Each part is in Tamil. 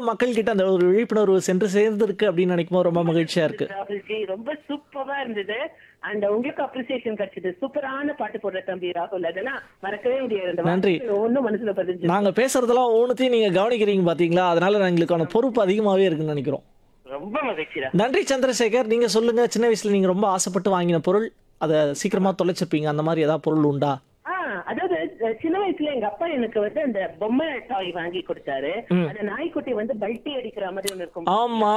மக்கள் கிட்ட அந்த ஒரு விழிப்புணர்வு சென்று சேர்ந்திருக்கு அப்படின்னு நினைக்கும் போது ரொம்ப மகிழ்ச்சியா இருக்கு ராகுல்ஜி ரொம்ப சூப்பரா இருந்தது அண்ட் உங்களுக்கு அப்ரிசியேஷன் கிடைச்சது சூப்பரான பாட்டு போடுற தம்பி ராகுல் அதெல்லாம் மறக்கவே முடியாது அந்த நன்றி. வார்த்தை ஒண்ணும் மனசுல பதிஞ்சு நாங்க பேசுறதெல்லாம் ஒவ்வொன்றையும் நீங்க கவனிக்கிறீங்க பாத்தீங்களா அதனால எங்களுக்கான பொறுப்பு அதிகமாவே இருக்குன்னு நினைக்கிறோம் ரொம்ப மகிழ்ச்சிடா நன்றி சந்திரசேகர் நீங்க சொல்லுங்க சின்ன வயசுல நீங்க ரொம்ப ஆசைப்பட்டு வாங்கின பொருள் அதை சீக்கிரமா தொலைச்சிருப்பீங்க அந்த மாதிரி ஏதாவது பொருள் உண்டா ஆ, அதாவது அஹ், சின்ன வயசுல எங்க அப்பா எனக்கு வந்து அந்த பொம்மை டாய் வாங்கி கொடுத்தாரு அந்த நாய்க்குட்டி வந்து பல்ட்டி அடிக்கிற மாதிரி ஒண்ணு இருக்கும் ஆமா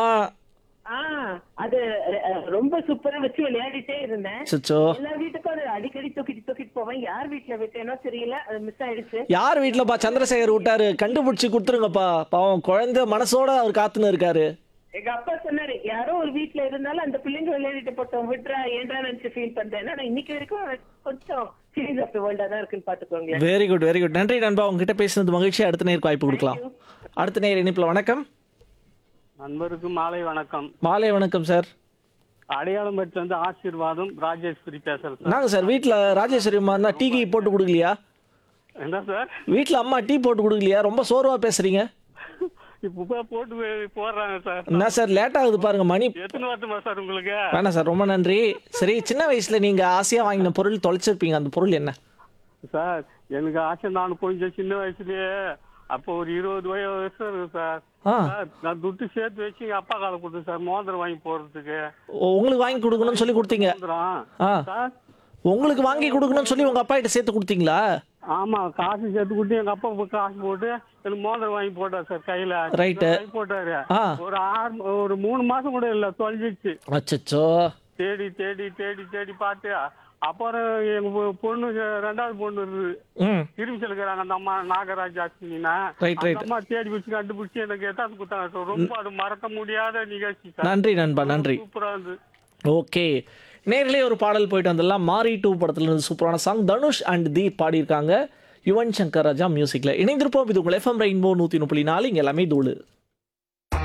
ஆ அது அஹ், ரொம்ப சூப்பரா வச்சு விளையாடிட்டே இருந்தேன் சுச்சோ எல்லா வீட்டுக்கும் அது அடிக்கடி தூக்கிட்டு தூக்கிட்டு போவேன் யார் வீட்டுல விட்டேனோ தெரியல அது மிஸ் ஆயிடுச்சு யார் வீட்டுலப்பா சந்திரசேகர் விட்டாரு கண்டுபிடிச்சு கொடுத்துருங்கப்பா பாவம் குழந்தை மனசோட அவர் காத்துன்னு இருக்காரு எங்க அப்பா சொன்னாரு யாரோ ஒரு வீட்ல இருந்தாலும் அந்த பிள்ளைங்க விளையாடிட்டு போட்டோம் விட்றா ஏன்றா நினைச்சு ஃபீல் பண்றேன் ஆனா இன்னைக்கு வரைக்கும் கொஞ்சம் சீரியஸ் ஆஃப் வேர்ல்டா தான் இருக்குன்னு பாத்துக்கோங்களேன் வெரி குட் வெரி குட் நன்றி நண்பா உங்ககிட்ட பேசுனது மகிழ்ச்சி அடுத்த நேருக்கு வாய்ப்பு கொடுக்கலாம் அடுத்த நேர் இணைப்புல வணக்கம் நண்பருக்கு மாலை வணக்கம் மாலை வணக்கம் சார் அடையாளம் பெற்று வந்து ஆசீர்வாதம் ராஜேஸ்வரி பேசுறேன் சார் நாங்க சார் வீட்ல ராஜேஸ்வரி அம்மா டீ கீ போட்டு கொடுக்கலையா என்ன சார் வீட்ல அம்மா டீ போட்டு கொடுக்கலையா ரொம்ப சோர்வா பேசுறீங்க இப்போ போய் போட்டு போய் போடுறாங்க சார் என்ன சார் லேட் ஆகுது பாருங்க மணி எத்தனை வருஷமா சார் உங்களுக்கு வேணாம் சார் ரொம்ப நன்றி சரி சின்ன வயசுல நீங்க ஆசையா வாங்கின பொருள் தொலைச்சிருப்பீங்க அந்த பொருள் என்ன சார் எனக்கு ஆசை நான் கொஞ்சம் சின்ன வயசுலயே அப்போ ஒரு இருபது வயசு இருக்கும் சார் ஆ சார் நான் துட்டு சேர்த்து வச்சு எங்க அப்பா கால கொடுத்தேன் சார் மோதிரம் வாங்கி போறதுக்கு ஓ, உங்களுக்கு வாங்கி கொடுக்கணும்னு சொல்லி கொடுத்தீங்க மோதிரம் ஆ சார் உங்களுக்கு வாங்கி கொடுக்கணும்னு சொல்லி உங்க அப்பா கிட்ட சேர்த்து கொடுத்தீங்களா ஆமா காசு சேர்த்து கொடுத்து எங்க அப்பா போய் காசு போட்டு எனக்கு மோதிரம் வாங்கி போட்டார் சார் கையில Right. வாங்கி போட்டாரு ஆ. ஒரு ஆறு ஒரு மூணு மாசம் கூட இல்ல தொலைஞ்சிச்சு அச்சச்சோ தேடி தேடி தேடி தேடி பார்த்து அப்புறம் எங்க பொ- பொண்ணு ரெண்டாவது பொண்ணு இருக்குது ம் திரும்பி செலுக்கிறாங்க அந்த அம்மா நாகராஜ் அஸ்வினா Right, right. அந்த அம்மா தேடி பிடிச்சி கண்டுபிடிச்சி எனக்கு எத்தாந்து கொடுத்தாங்க சார் ரொம்ப அது மறக்க முடியாத நிகழ்ச்சி சார் நன்றி நண்பா நன்றி சூப்பரா இருந்து ஓகே நேரிலே ஒரு பாடல் போயிட்டு வந்துடலாம் மாரி டூ படத்துல இருந்து சூப்பரான சாங் தனுஷ் அண்ட் தீப் பாடியிருக்காங்க யுவன் சங்கர் ராஜா மியூசிக்ல இணைந்திருப்போம் இது உங்கள் எஃப்எம் ரெயின்போ நூற்றி முப்பத்தி நாலு இங்கே எல்லாமே தூளு